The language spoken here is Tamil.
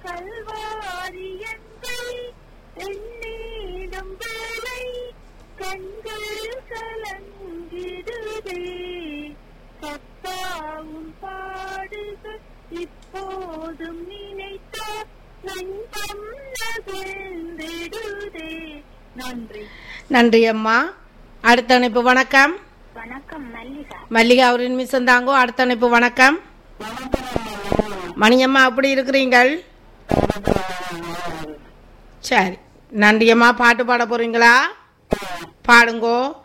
கல்வாரியத்தை எண்ணீடும் வேளை கண்கள் கலங்கிடுதே கத்தாவும் பாடுகள் இப்போதும் நினைத்தால் நெஞ்சம் நகர்ந்திடுதே நன்றி நன்றி அம்மா அடுத்த அணைப்பு வணக்கம் வணக்கம் மல்லிகா மல்லிகா அவரின் மிஸ் தாங்கோ அடுத்த அணைப்பு வணக்கம் மணியம்மா அப்படி இருக்கிறீங்கள் சரி நன்றி அம்மா பாட்டு பாட போறீங்களா பாடுங்கோ